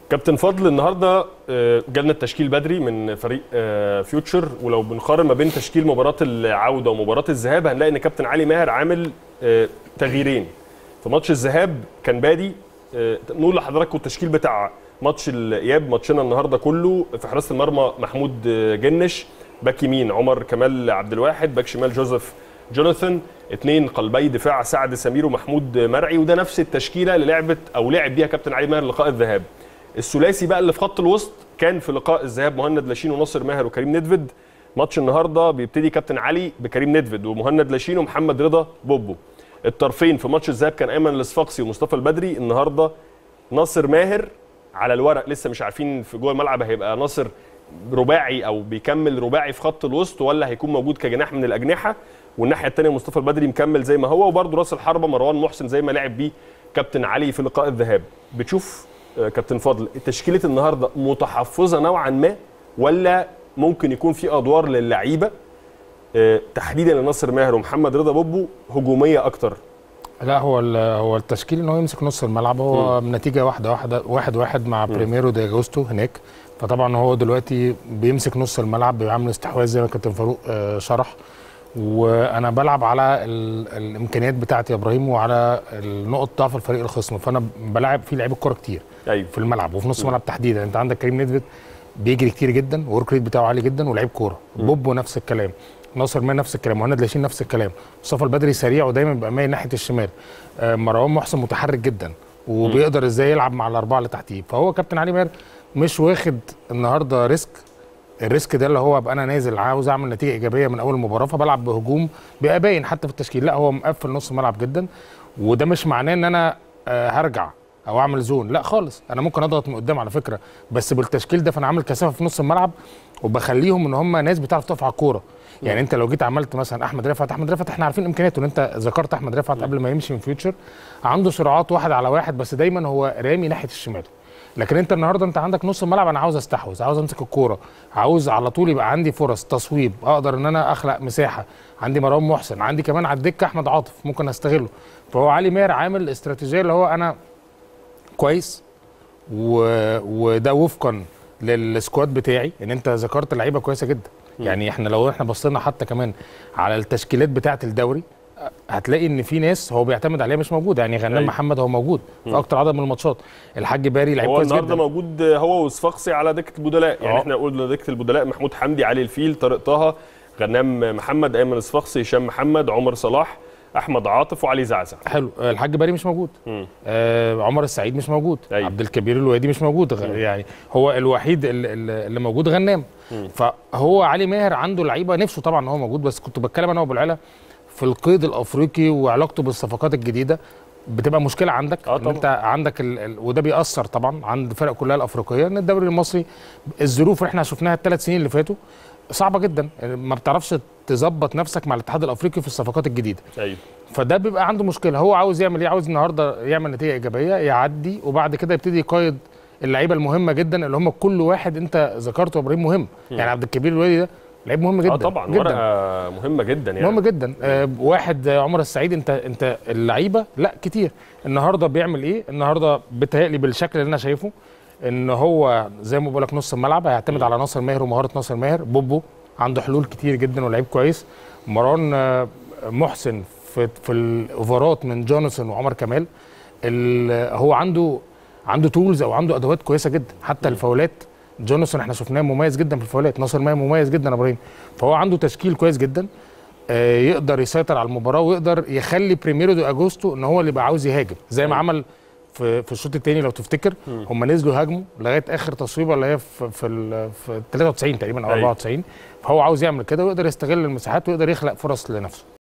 كابتن فضل النهارده آه، جالنا التشكيل بدري من فريق آه، فيوتشر ولو بنقارن ما بين تشكيل مباراه العوده ومباراه الذهاب هنلاقي ان كابتن علي ماهر عامل آه، تغييرين في ماتش الذهاب كان بادي آه، نقول لحضراتكم التشكيل بتاع ماتش الاياب ماتشنا النهارده كله في حراسه المرمى محمود آه، جنش باك يمين عمر كمال عبد الواحد باك شمال جوزيف جوناثان اثنين قلبي دفاع سعد سمير ومحمود مرعي وده نفس التشكيله اللي لعبت او لعب بيها كابتن علي ماهر لقاء الذهاب الثلاثي بقى اللي في خط الوسط كان في لقاء الذهاب مهند لاشين وناصر ماهر وكريم ندفد ماتش النهارده بيبتدي كابتن علي بكريم ندفد ومهند لاشين ومحمد رضا بوبو الطرفين في ماتش الذهاب كان ايمن الصفاقسي ومصطفى البدري النهارده ناصر ماهر على الورق لسه مش عارفين في جوه الملعب هيبقى ناصر رباعي او بيكمل رباعي في خط الوسط ولا هيكون موجود كجناح من الاجنحه والناحيه الثانيه مصطفى البدري مكمل زي ما هو وبرده راس الحربه مروان محسن زي ما لعب بيه كابتن علي في لقاء الذهاب بتشوف آه، كابتن فضل تشكيله النهارده متحفظه نوعا ما ولا ممكن يكون في ادوار للعيبه آه، تحديدا لناصر ماهر ومحمد رضا بوبو هجوميه اكتر لا هو ال- هو التشكيل ان هو يمسك نص الملعب هو نتيجه واحده واحده واحد واحد مع بريميرو دي اجوستو هناك فطبعا هو دلوقتي بيمسك نص الملعب بيعمل استحواذ زي ما كابتن فاروق آه، شرح وانا بلعب على ال- الامكانيات بتاعتي يا ابراهيم وعلى النقط ضعف الفريق الخصم فانا بلعب في لعيبه كوره كتير ايوه في الملعب وفي نص الملعب تحديدا انت عندك كريم ندفد بيجري كتير جدا ورك ريت بتاعه عالي جدا ولعيب كوره بوبو نفس الكلام ناصر مان نفس الكلام مهند لاشين نفس الكلام مصطفى البدري سريع ودايما بيبقى مايل ناحيه الشمال آه، مروان محسن متحرك جدا وبيقدر ازاي يلعب مع الاربعه اللي تحتيه فهو كابتن علي ماهر مش واخد النهارده ريسك الريسك ده اللي هو ابقى انا نازل عاوز اعمل نتيجه ايجابيه من اول المباراه فبلعب بهجوم بيبقى باين حتى في التشكيل لا هو مقفل نص الملعب جدا وده مش معناه ان انا آه، هرجع او اعمل زون لا خالص انا ممكن اضغط من قدام على فكره بس بالتشكيل ده فانا عامل كثافه في نص الملعب وبخليهم ان هم ناس بتعرف تقف على الكوره يعني انت لو جيت عملت مثلا احمد رفعت احمد رفعت احنا عارفين امكانياته ان انت ذكرت احمد رفعت قبل ما يمشي من فيوتشر عنده سرعات واحد على واحد بس دايما هو رامي ناحيه الشمال لكن انت النهارده انت عندك نص الملعب انا عاوز استحوذ عاوز امسك الكوره عاوز على طول يبقى عندي فرص تصويب اقدر ان انا اخلق مساحه عندي مروان محسن عندي كمان على الدكه احمد عاطف ممكن استغله فهو علي ماهر عامل استراتيجيه اللي هو انا كويس و... وده وفقا للسكواد بتاعي ان انت ذكرت لعيبه كويسه جدا يعني احنا لو احنا بصينا حتى كمان على التشكيلات بتاعه الدوري أه، هتلاقي ان في ناس هو بيعتمد عليها مش موجوده يعني غنام أيوة. محمد هو موجود في اكتر عدد من الماتشات الحاج باري لعيب هو كويس النهارده جدا موجود هو وصفاقسي على دكه البدلاء يعني اه. احنا قلنا دكه البدلاء محمود حمدي علي الفيل طارق طه غنام محمد ايمن الصفاقسي هشام محمد عمر صلاح احمد عاطف وعلي زعزع حلو آه، الحاج باري مش موجود مم. آه عمر السعيد مش موجود أيوة. عبد الكبير الوادي مش موجود غ- يعني هو الوحيد اللي, اللي موجود غنام فهو علي ماهر عنده لعيبه نفسه طبعا ان هو موجود بس كنت بتكلم انا وابو العلا في القيد الافريقي وعلاقته بالصفقات الجديده بتبقى مشكله عندك آه ان طبعاً. انت عندك ال... ال... وده بيأثر طبعا عند الفرق كلها الافريقيه ان الدوري المصري الظروف اللي احنا شفناها الثلاث سنين اللي فاتوا صعبه جدا ما بتعرفش تظبط نفسك مع الاتحاد الافريقي في الصفقات الجديده ايوه فده بيبقى عنده مشكله هو عاوز يعمل ايه عاوز النهارده يعمل نتيجه ايجابيه يعدي وبعد كده يبتدي يقيد اللعيبه المهمه جدا اللي هم كل واحد انت ذكرته يا ابراهيم مهم يعني عبد الكبير الوادي ده لعيب مهم جدا اه طبعا جدا ورقه مهمه جدا يعني مهم جدا آه واحد آه، عمر السعيد انت انت اللعيبه لا كتير النهارده بيعمل ايه النهارده بيتهيألي بالشكل اللي انا شايفه ان هو زي ما بقول لك نص الملعب هيعتمد على ناصر ماهر ومهاره ناصر ماهر بوبو عنده حلول كتير جدا ولعيب كويس مروان آه، محسن في في الاوفرات من جوناثان وعمر كمال ال- هو عنده عنده تولز او عنده ادوات كويسه جدا حتى الفاولات جوناثان احنا شفناه مميز جدا في الفاولات ناصر ماهر مميز جدا يا ابراهيم فهو عنده تشكيل كويس جدا آه، يقدر يسيطر على المباراه ويقدر يخلي بريميرو دي اجوستو ان هو اللي يبقى عاوز يهاجم زي ما عمل في في الشوط الثاني لو تفتكر هم نزلوا هاجموا لغايه اخر تصويبه اللي هي في في, ال- في 93 تقريبا او أيوة. 94 فهو عاوز يعمل كده ويقدر يستغل المساحات ويقدر يخلق فرص لنفسه